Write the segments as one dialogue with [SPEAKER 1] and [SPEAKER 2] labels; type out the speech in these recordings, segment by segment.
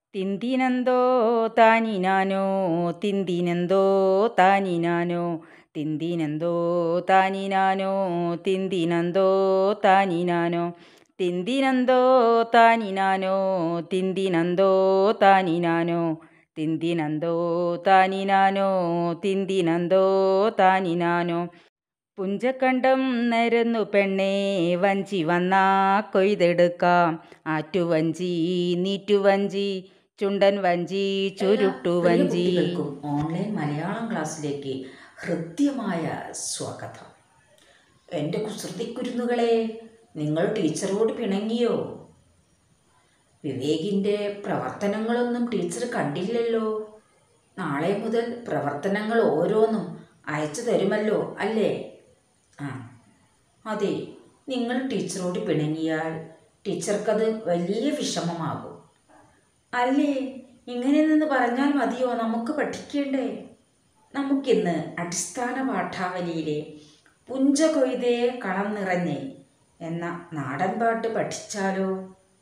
[SPEAKER 1] തിന്തിനന്തോ താനിനാനോ തിന്തിനന്തോ താനിനാനോ തിന്തിനന്തോ താനിനാനോ തിന്തിനന്തോ താനിനാനോ തിന്തിനന്തോ താനിനാനോ തിന്തിനന്തോ താനിനാനോ തിന്തിനന്തോ താനിനാനോ തിന്തിനന്തോ താനിനാനോ പുഞ്ചക്കണ്ടം നരന്നു പെണ്ണേ വഞ്ചി വന്നാ കൊയ്തെടുക്കാം ആറ്റുവഞ്ചി നീറ്റുവഞ്ചി ചുണ്ടൻ വഞ്ചി ചുരുട്ടുവഞ്ചി
[SPEAKER 2] പ്രിയ കുട്ടികൾക്കും ഓൺലൈൻ മലയാളം ക്ലാസ്സിലേക്ക് ഹൃദ്യമായ സ്വാഗതം എൻ്റെ കുസൃതി കുരുന്നുകളെ നിങ്ങൾ ടീച്ചറോട് പിണങ്ങിയോ വിവേകിൻ്റെ പ്രവർത്തനങ്ങളൊന്നും ടീച്ചർ കണ്ടില്ലല്ലോ നാളെ മുതൽ പ്രവർത്തനങ്ങൾ ഓരോന്നും അയച്ചു തരുമല്ലോ അല്ലേ ആ അതെ നിങ്ങൾ ടീച്ചറോട് പിണങ്ങിയാൽ ടീച്ചർക്കത് വലിയ വിഷമമാകും അല്ലേ ഇങ്ങനെ നിന്ന് പറഞ്ഞാൽ മതിയോ നമുക്ക് പഠിക്കേണ്ടേ നമുക്കിന്ന് അടിസ്ഥാന പാഠാവലിയിലെ പുഞ്ച കൊയ്തേ കളം നിറഞ്ഞേ എന്ന നാടൻ പാട്ട് പഠിച്ചാലോ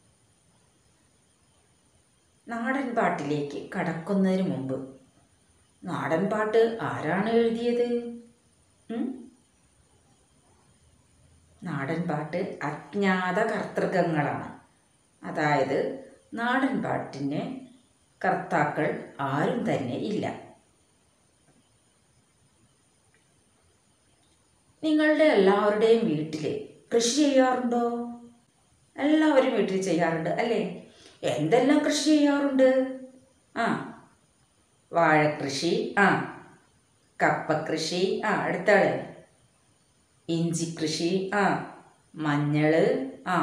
[SPEAKER 2] നാടൻ പാട്ടിലേക്ക് കടക്കുന്നതിന് മുമ്പ് നാടൻ പാട്ട് ആരാണ് എഴുതിയത് ഉം? നാടൻ പാട്ട് അജ്ഞാത കർത്തൃകങ്ങളാണ് അതായത് നാടൻ പാട്ടിന് കർത്താക്കൾ ആരും തന്നെ ഇല്ല നിങ്ങളുടെ എല്ലാവരുടെയും വീട്ടിൽ കൃഷി ചെയ്യാറുണ്ടോ എല്ലാവരും വീട്ടിൽ ചെയ്യാറുണ്ട് അല്ലേ എന്തെല്ലാം കൃഷി ചെയ്യാറുണ്ട് ആ വാഴക്കൃഷി ആ കപ്പക്കൃഷി ആ അടുത്താള് ഇഞ്ചി കൃഷി ആ മഞ്ഞള് ആ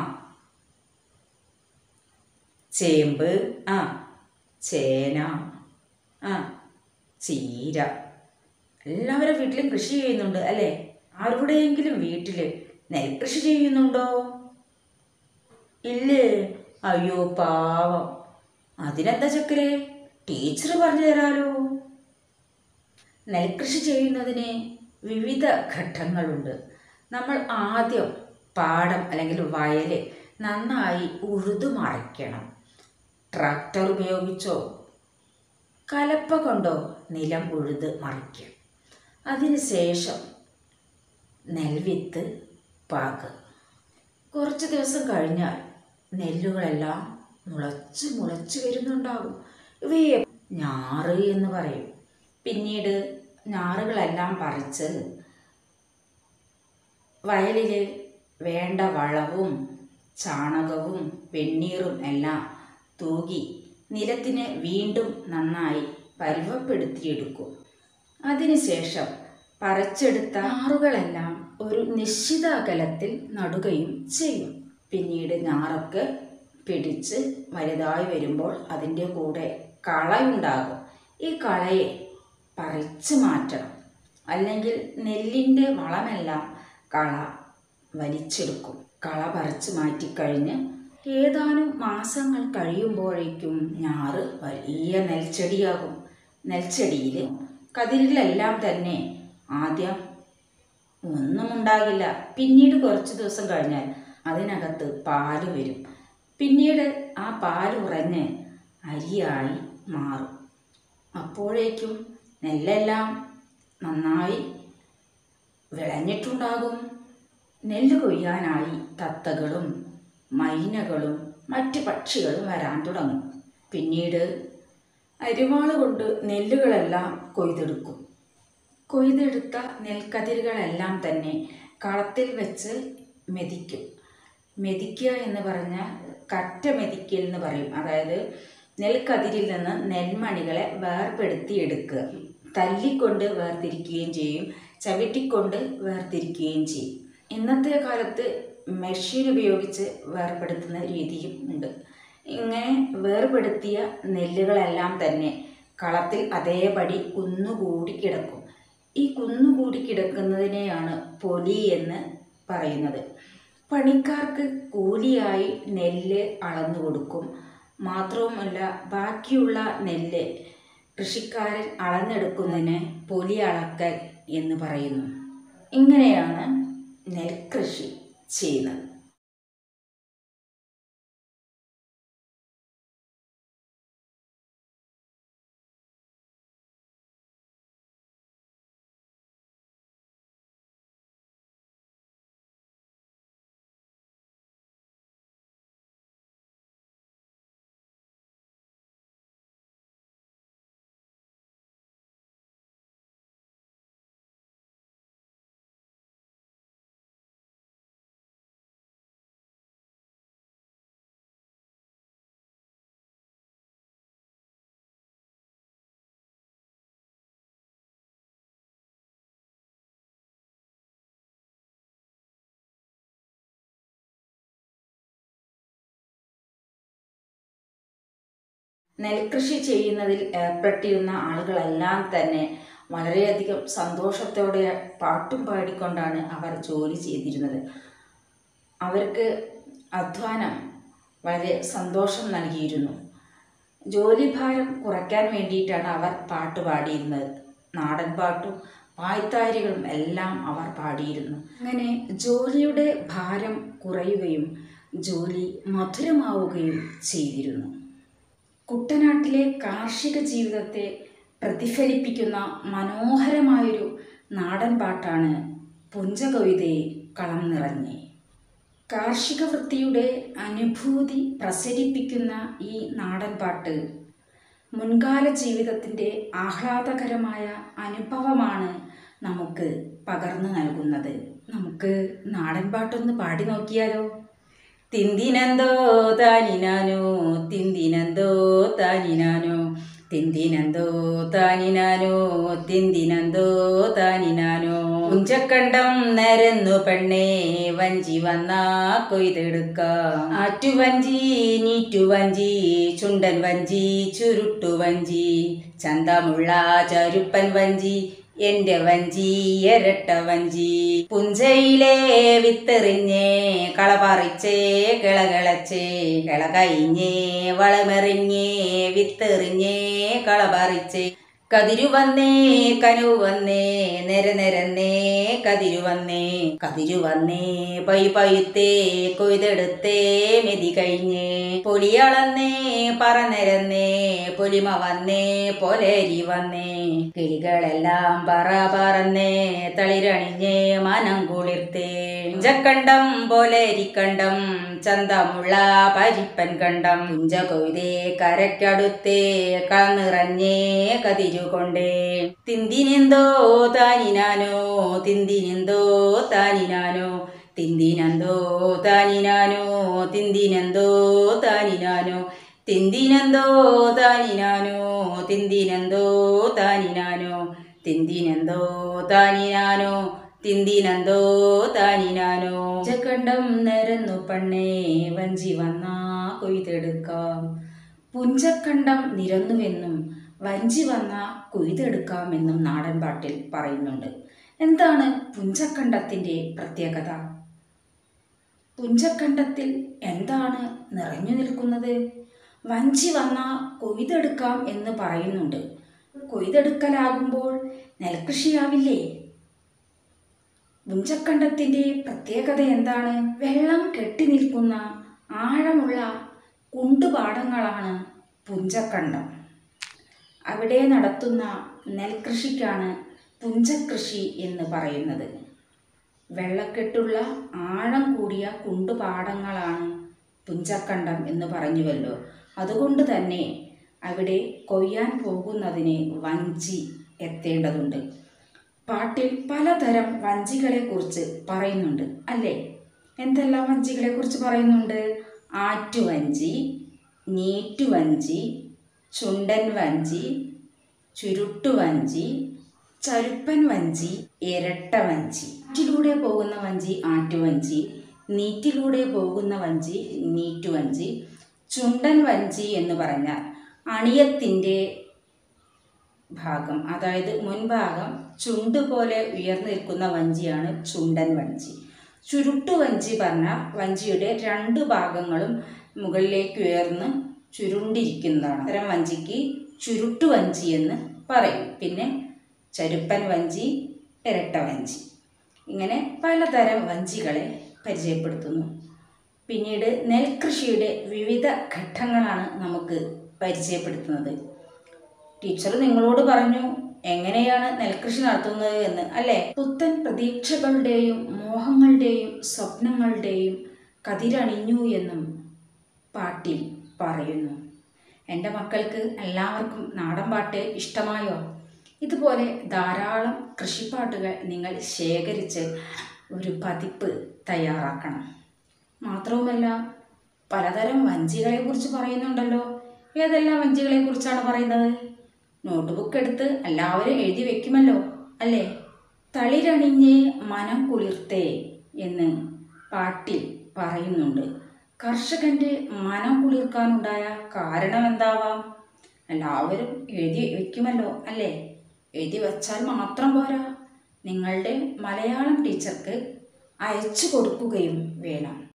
[SPEAKER 2] ചേമ്പ് ആ ചേന ആ ചീര എല്ലാവരും വീട്ടിലും കൃഷി ചെയ്യുന്നുണ്ട് അല്ലേ ആരുടെയെങ്കിലും വീട്ടിൽ നെൽകൃഷി ചെയ്യുന്നുണ്ടോ ഇല്ലേ അയ്യോ പാവം അതിനെന്താ ചക്കരെ ടീച്ചർ പറഞ്ഞു തരാലോ നെൽകൃഷി ചെയ്യുന്നതിന് വിവിധ ഘട്ടങ്ങളുണ്ട് നമ്മൾ ആദ്യം പാടം അല്ലെങ്കിൽ വയൽ നന്നായി ഉഴുതു മറിക്കണം ട്രാക്ടർ ഉപയോഗിച്ചോ കലപ്പ കൊണ്ടോ നിലം ഉഴുത് മറിക്കും അതിനുശേഷം നെൽവിത്ത് പാക് കുറച്ച് ദിവസം കഴിഞ്ഞാൽ നെല്ലുകളെല്ലാം മുളച്ച് മുളച്ച് വരുന്നുണ്ടാകും ഇവയെ ഞാറ് എന്ന് പറയും പിന്നീട് ഞാറുകളെല്ലാം പറിച്ച് വയലിൽ വേണ്ട വളവും ചാണകവും വെണ്ണീറും എല്ലാം തൂകി നിലത്തിന് വീണ്ടും നന്നായി പരുവപ്പെടുത്തിയെടുക്കും അതിനുശേഷം പറിച്ചെടുത്ത ഞാറുകളെല്ലാം ഒരു നിശ്ചിത അകലത്തിൽ നടുകയും ചെയ്യും പിന്നീട് ഞാറൊക്കെ പിടിച്ച് വലുതായി വരുമ്പോൾ അതിൻ്റെ കൂടെ കളയുണ്ടാകും ഈ കളയെ പറിച്ചു മാറ്റണം അല്ലെങ്കിൽ നെല്ലിൻ്റെ വളമെല്ലാം കള വലിച്ചെടുക്കും കള പറിച്ചു മാറ്റിക്കഴിഞ്ഞ് ഏതാനും മാസങ്ങൾ കഴിയുമ്പോഴേക്കും ഞാറ് വലിയ നെൽച്ചെടിയാകും നെൽച്ചെടിയിൽ കതിരിലെല്ലാം തന്നെ ആദ്യം ഒന്നും ഉണ്ടാകില്ല പിന്നീട് കുറച്ച് ദിവസം കഴിഞ്ഞാൽ അതിനകത്ത് പാല് വരും പിന്നീട് ആ പാല് ഉറഞ്ഞ് അരിയായി മാറും അപ്പോഴേക്കും നെല്ലെല്ലാം നന്നായി വിളഞ്ഞിട്ടുണ്ടാകും നെല്ല് കൊയ്യാനായി തത്തകളും മൈനകളും മറ്റ് പക്ഷികളും വരാൻ തുടങ്ങും പിന്നീട് അരിവാള് കൊണ്ട് നെല്ലുകളെല്ലാം കൊയ്തെടുക്കും കൊയ്തെടുത്ത നെൽക്കതിരുകളെല്ലാം തന്നെ കളത്തിൽ വെച്ച് മെതിക്കും മെതിക്കുക എന്ന് പറഞ്ഞാൽ കറ്റ മെതിക്കൽ എന്ന് പറയും അതായത് നെൽക്കതിരിൽ നിന്ന് നെൽമണികളെ വേർപെടുത്തി എടുക്കുക തല്ലിക്കൊണ്ട് വേർതിരിക്കുകയും ചെയ്യും ചവിട്ടിക്കൊണ്ട് വേർതിരിക്കുകയും ചെയ്യും ഇന്നത്തെ കാലത്ത് മെഷീൻ ഉപയോഗിച്ച് വേർപെടുത്തുന്ന രീതിയും ഉണ്ട് ഇങ്ങനെ വേർപെടുത്തിയ നെല്ലുകളെല്ലാം തന്നെ കളത്തിൽ അതേപടി കുന്നുകൂടി കിടക്കും ഈ കുന്നുകൂടി കിടക്കുന്നതിനെയാണ് പൊലി എന്ന് പറയുന്നത് പണിക്കാർക്ക് കൂലിയായി നെല്ല് അളന്നു കൊടുക്കും മാത്രവുമല്ല ബാക്കിയുള്ള നെല്ല് കൃഷിക്കാരൻ അളന്നെടുക്കുന്നതിന് പൊലി അളക്കൽ എന്ന് പറയുന്നു ഇങ്ങനെയാണ് നെൽകൃഷി ചെയ്യുന്നത് നെൽകൃഷി ചെയ്യുന്നതിൽ ഏർപ്പെട്ടിരുന്ന ആളുകളെല്ലാം തന്നെ വളരെയധികം സന്തോഷത്തോടെ പാട്ടും പാടിക്കൊണ്ടാണ് അവർ ജോലി ചെയ്തിരുന്നത് അവർക്ക് അധ്വാനം വളരെ സന്തോഷം നൽകിയിരുന്നു ജോലിഭാരം കുറയ്ക്കാൻ വേണ്ടിയിട്ടാണ് അവർ പാട്ട് പാടിയിരുന്നത് നാടൻ പാട്ടും പായ്ത്താരികളും എല്ലാം അവർ പാടിയിരുന്നു അങ്ങനെ ജോലിയുടെ ഭാരം കുറയുകയും ജോലി മധുരമാവുകയും ചെയ്തിരുന്നു കുട്ടനാട്ടിലെ കാർഷിക ജീവിതത്തെ പ്രതിഫലിപ്പിക്കുന്ന മനോഹരമായൊരു നാടൻ പാട്ടാണ് പുഞ്ചകവിതയെ കളം നിറഞ്ഞേ കാർഷിക വൃത്തിയുടെ അനുഭൂതി പ്രസരിപ്പിക്കുന്ന ഈ നാടൻ പാട്ട് മുൻകാല ജീവിതത്തിൻ്റെ ആഹ്ലാദകരമായ അനുഭവമാണ് നമുക്ക് പകർന്നു നൽകുന്നത് നമുക്ക് നാടൻ പാട്ടൊന്ന് പാടി നോക്കിയാലോ തിന്തിനന്തോ താനിനാനോ തിന്തിനന്തോ താനിനാനോ തിന്തിനന്തോ താനിനാനോ തിന്തിനന്തോ താനിനാനോ കുഞ്ചക്കണ്ടം നരന്നു പെണ്ണേ വഞ്ചി വന്നാ കൊയ്തെടുക്കാം ആറ്റുവഞ്ചി നീറ്റുവഞ്ചി ചുണ്ടൻ വഞ്ചി ചുരുട്ടു വഞ്ചി ചന്തമുള്ള ചരുപ്പൻ വഞ്ചി എന്റെ വഞ്ചി എരട്ട വഞ്ചി പുഞ്ചയിലെ വിത്തെറിഞ്ഞേ കളപറിച്ചേ കിളകിളച്ചേ കിള കഴിഞ്ഞേ വളമെറിഞ്ഞേ വിത്തെറിഞ്ഞേ കളപറിച്ചേ കതിരു വന്നേ കനു വന്നേ നിര നിരന്നേ കതിരു വന്നേ കതിരു വന്നേ പൈ പയുത്തേ കൊയ്തെടുത്തേ മെതി കഴിഞ്ഞേ പൊലിയളന്നേ പറനിരന്നേ പൊലിമ വന്നേ പൊലേരി വന്നേ കിളികളെല്ലാം പറ പറന്നേ തളിരണിഞ്ഞേ മനം കുളിർത്തേ കുഞ്ചക്കണ്ടം പോലേരിക്കണ്ടം ചന്തമുള്ള പരിപ്പൻ കണ്ടം കുഞ്ച കൊയ്തേ കരക്കടുത്തേ കളനിറഞ്ഞേ കതിരുകൊണ്ടേ തിന്തിനെന്തോ താനിനാനോ തിന്തിനെന്തോ താനിനാനോ തിന്തിനെന്തോ താനിനാനോ തിന്തിനെന്തോ താനിനാനോ തിന്തിനെന്തോ താനിനാനോ തിന്തിനെന്തോ താനിനാനോ തിന്തിനെന്തോ താനിനാനോ തിന്തിനെന്തോ താനിനാനോ ചക്കണ്ടം നിരന്നു പണ്ണേ വഞ്ചി വന്നാ കൊയ്തെടുക്കാം പുഞ്ചക്കണ്ടം നിരന്നുവെന്നും വഞ്ചി വന്ന കൊയ്തെടുക്കാമെന്നും നാടൻ പാട്ടിൽ പറയുന്നുണ്ട് എന്താണ് പുഞ്ചക്കണ്ടത്തിൻ്റെ പ്രത്യേകത പുഞ്ചക്കണ്ടത്തിൽ എന്താണ് നിറഞ്ഞു നിൽക്കുന്നത് വഞ്ചി വന്ന കൊയ്തെടുക്കാം എന്ന് പറയുന്നുണ്ട് കൊയ്തെടുക്കലാകുമ്പോൾ നെൽകൃഷിയാവില്ലേ പുഞ്ചക്കണ്ടത്തിൻ്റെ പ്രത്യേകത എന്താണ് വെള്ളം കെട്ടി നിൽക്കുന്ന ആഴമുള്ള കുണ്ടുപാടങ്ങളാണ് പുഞ്ചക്കണ്ടം അവിടെ നടത്തുന്ന നെൽകൃഷിക്കാണ് പുഞ്ചകൃഷി എന്ന് പറയുന്നത് വെള്ളക്കെട്ടുള്ള ആഴം കൂടിയ കുണ്ടുപാടങ്ങളാണ് പുഞ്ചക്കണ്ടം എന്ന് പറഞ്ഞുവല്ലോ അതുകൊണ്ട് തന്നെ അവിടെ കൊയ്യാൻ പോകുന്നതിന് വഞ്ചി എത്തേണ്ടതുണ്ട് പാട്ടിൽ പലതരം വഞ്ചികളെക്കുറിച്ച് പറയുന്നുണ്ട് അല്ലേ എന്തെല്ലാം വഞ്ചികളെക്കുറിച്ച് പറയുന്നുണ്ട് ആറ്റുവഞ്ചി നീറ്റുവഞ്ചി ചുണ്ടൻ വഞ്ചി ചുരുട്ടുവഞ്ചി ചരുപ്പൻ വഞ്ചി ഇരട്ട വഞ്ചി നീറ്റിലൂടെ പോകുന്ന വഞ്ചി ആറ്റുവഞ്ചി നീറ്റിലൂടെ പോകുന്ന വഞ്ചി നീറ്റുവഞ്ചി ചുണ്ടൻ വഞ്ചി എന്ന് പറഞ്ഞാൽ അണിയത്തിൻ്റെ ഭാഗം അതായത് മുൻഭാഗം ചുണ്ട് പോലെ ഉയർന്നു നിൽക്കുന്ന വഞ്ചിയാണ് ചുണ്ടൻ വഞ്ചി ചുരുട്ടുവഞ്ചി പറഞ്ഞാൽ വഞ്ചിയുടെ രണ്ട് ഭാഗങ്ങളും മുകളിലേക്ക് ഉയർന്ന് ചുരുണ്ടിരിക്കുന്നതാണ് അത്തരം വഞ്ചിക്ക് ചുരുട്ടുവഞ്ചി എന്ന് പറയും പിന്നെ ചരുപ്പൻ വഞ്ചി ഇരട്ട വഞ്ചി ഇങ്ങനെ പലതരം വഞ്ചികളെ പരിചയപ്പെടുത്തുന്നു പിന്നീട് നെൽകൃഷിയുടെ വിവിധ ഘട്ടങ്ങളാണ് നമുക്ക് പരിചയപ്പെടുത്തുന്നത് ടീച്ചർ നിങ്ങളോട് പറഞ്ഞു എങ്ങനെയാണ് നെൽകൃഷി നടത്തുന്നത് എന്ന് അല്ലേ പുത്തൻ പ്രതീക്ഷകളുടെയും മോഹങ്ങളുടെയും സ്വപ്നങ്ങളുടെയും കതിരണിഞ്ഞു എന്നും പാട്ടിൽ പറയുന്നു എൻ്റെ മക്കൾക്ക് എല്ലാവർക്കും നാടൻ പാട്ട് ഇഷ്ടമായോ ഇതുപോലെ ധാരാളം കൃഷിപ്പാട്ടുകൾ നിങ്ങൾ ശേഖരിച്ച് ഒരു പതിപ്പ് തയ്യാറാക്കണം മാത്രവുമല്ല പലതരം വഞ്ചികളെക്കുറിച്ച് പറയുന്നുണ്ടല്ലോ ഏതെല്ലാം വഞ്ചികളെക്കുറിച്ചാണ് പറയുന്നത് നോട്ട് ബുക്ക് എടുത്ത് എല്ലാവരും എഴുതി വെക്കുമല്ലോ അല്ലേ തളിരണിഞ്ഞ് മനം കുളിർത്തേ എന്ന് പാട്ടിൽ പറയുന്നുണ്ട് കർഷകന്റെ മനം കുളിർക്കാനുണ്ടായ കാരണം എന്താവാം എല്ലാവരും എഴുതി വയ്ക്കുമല്ലോ അല്ലേ എഴുതി വച്ചാൽ മാത്രം പോരാ നിങ്ങളുടെ മലയാളം ടീച്ചർക്ക് അയച്ചു കൊടുക്കുകയും വേണം